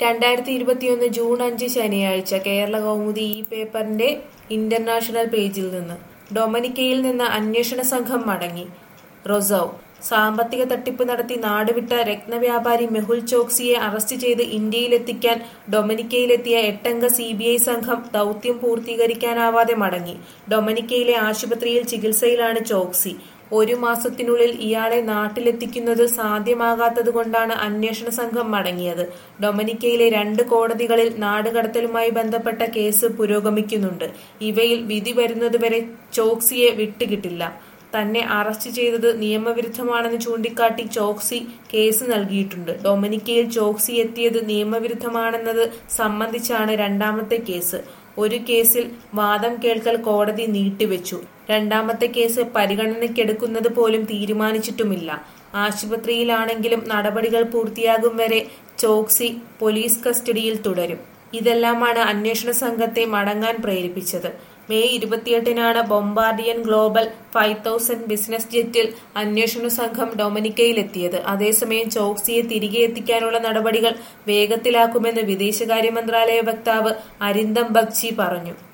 രണ്ടായിരത്തി ഇരുപത്തിയൊന്ന് ജൂൺ അഞ്ച് ശനിയാഴ്ച കേരള കൗമുദി ഈ പേപ്പറിന്റെ ഇന്റർനാഷണൽ പേജിൽ നിന്ന് ഡൊമിനിക്കയിൽ നിന്ന് അന്വേഷണ സംഘം മടങ്ങി റൊസൌ സാമ്പത്തിക തട്ടിപ്പ് നടത്തി നാടുവിട്ട രത്നവ്യാപാരി മെഹുൽ ചോക്സിയെ അറസ്റ്റ് ചെയ്ത് ഇന്ത്യയിലെത്തിക്കാൻ ഡൊമിനിക്കയിലെത്തിയ എട്ടംഗ സി ബി ഐ സംഘം ദൌത്യം പൂർത്തീകരിക്കാനാവാതെ മടങ്ങി ഡൊമിനിക്കയിലെ ആശുപത്രിയിൽ ചികിത്സയിലാണ് ചോക്സി ഒരു മാസത്തിനുള്ളിൽ ഇയാളെ നാട്ടിലെത്തിക്കുന്നത് സാധ്യമാകാത്തതുകൊണ്ടാണ് അന്വേഷണ സംഘം മടങ്ങിയത് ഡൊമിനിക്കയിലെ രണ്ട് കോടതികളിൽ നാടുകടത്തലുമായി ബന്ധപ്പെട്ട കേസ് പുരോഗമിക്കുന്നുണ്ട് ഇവയിൽ വിധി വരുന്നതുവരെ ചോക്സിയെ വിട്ടുകിട്ടില്ല തന്നെ അറസ്റ്റ് ചെയ്തത് നിയമവിരുദ്ധമാണെന്ന് ചൂണ്ടിക്കാട്ടി ചോക്സി കേസ് നൽകിയിട്ടുണ്ട് ഡൊമിനിക്കയിൽ ചോക്സി എത്തിയത് നിയമവിരുദ്ധമാണെന്നത് സംബന്ധിച്ചാണ് രണ്ടാമത്തെ കേസ് ഒരു കേസിൽ വാദം കേൾക്കൽ കോടതി നീട്ടിവെച്ചു രണ്ടാമത്തെ കേസ് പരിഗണനയ്ക്കെടുക്കുന്നത് പോലും തീരുമാനിച്ചിട്ടുമില്ല ആശുപത്രിയിലാണെങ്കിലും നടപടികൾ പൂർത്തിയാകും വരെ ചോക്സി പോലീസ് കസ്റ്റഡിയിൽ തുടരും ഇതെല്ലാമാണ് അന്വേഷണ സംഘത്തെ മടങ്ങാൻ പ്രേരിപ്പിച്ചത് മെയ് ഇരുപത്തിയെട്ടിനാണ് Bombardier global five thousand business ജെറ്റിൽ അന്വേഷണ സംഘം ഡൊമിനിക്കയിലെത്തിയത് അതേസമയം ചോക്സിയെ തിരികെ എത്തിക്കാനുള്ള നടപടികൾ വേഗത്തിലാക്കുമെന്ന് വിദേശകാര്യ മന്ത്രാലയ വക്താവ് അരിന്ദം ബഗ്ചി പറഞ്ഞു